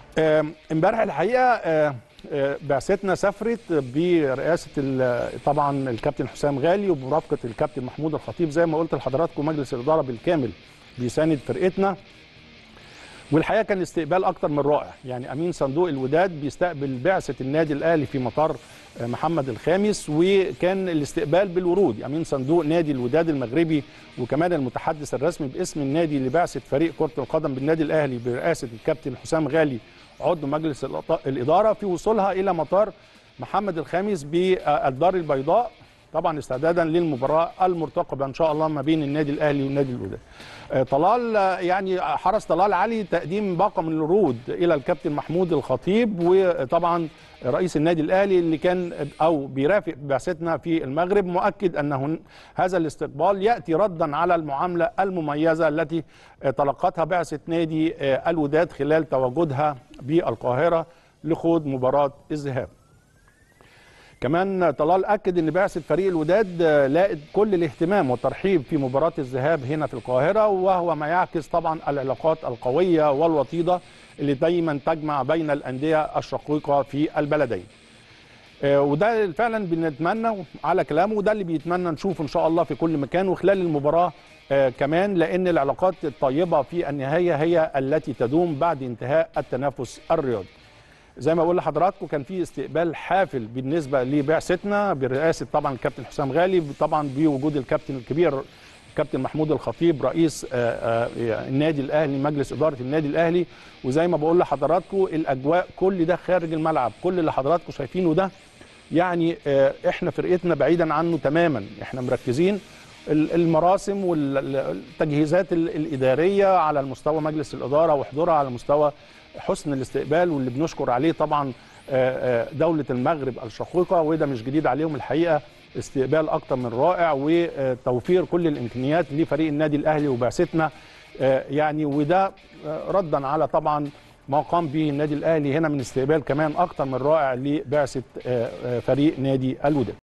آم، امبارح الحقيقه آه، آه، بعثتنا سافرت برئاسه ال- طبعا الكابتن حسام غالي وبمرافقه الكابتن محمود الخطيب زي ما قلت لحضراتكم مجلس الاداره بالكامل بيساند فرقتنا والحقيقه كان استقبال اكتر من رائع يعني امين صندوق الوداد بيستقبل بعثه النادي الاهلي في مطار آه، محمد الخامس وكان الاستقبال بالورود امين صندوق نادي الوداد المغربي وكمان المتحدث الرسمي باسم النادي لبعثه فريق كره القدم بالنادي الاهلي برئاسه الكابتن حسام غالي عضو مجلس الأط- الاداره في وصولها الى مطار محمد الخامس بالدار البيضاء طبعا استعدادا للمباراه المرتقبه ان شاء الله ما بين النادي الاهلي والنادي الوداد. آه، طلال آه، يعني حرص طلال علي تقديم باقه من الورود الى الكابتن محمود الخطيب وطبعا رئيس النادي الاهلي اللي كان او بيرافق بعثتنا في المغرب مؤكد ان هن- هذا الاستقبال ياتي ردا على المعامله المميزه التي آه، تلقتها بعثه نادي آه، الوداد خلال تواجدها بالقاهره لخوض مباراه الذهاب. كمان طلال اكد ان بعثه فريق الوداد آه، لقت كل الاهتمام والترحيب في مباراه الذهاب هنا في القاهره وهو ما يعكس طبعا العلاقات القويه والوطيده اللي دايما تجمع بين الانديه الشقيقه في البلدين. آه، وده فعلا بنتمنى على كلامه وده اللي بيتمنى نشوفه ان شاء الله في كل مكان وخلال المباراه آه، كمان لان العلاقات الطيبه في النهايه هي التي تدوم بعد انتهاء التنافس الرياضي. زي ما بقول لحضراتكم كان في استقبال حافل بالنسبه لبعثتنا برئاسه طبعا الكابتن حسام غالي طبعا بوجود الكابتن الكبير كابتن محمود الخطيب رئيس آه، آه، النادي الاهلي مجلس اداره النادي الاهلي وزي ما بقول لحضراتكم الاجواء كل ده خارج الملعب كل اللي حضراتكم شايفينه ده يعني آه، احنا فرقتنا بعيدا عنه تماما احنا مركزين ال- المراسم والتجهيزات ال- الاداريه على المستوى مجلس الاداره وحضورها على مستوى حسن الاستقبال واللي بنشكر عليه طبعا آه، آه، دوله المغرب الشقيقه وده مش جديد عليهم الحقيقه استقبال اكتر من رائع وتوفير كل الامكانيات لفريق النادي الاهلي وبعثتنا آه، يعني وده آه، ردا على طبعا ما قام به النادي الاهلي هنا من استقبال كمان اكتر من رائع لبعثه آه، آه، فريق نادي الوداد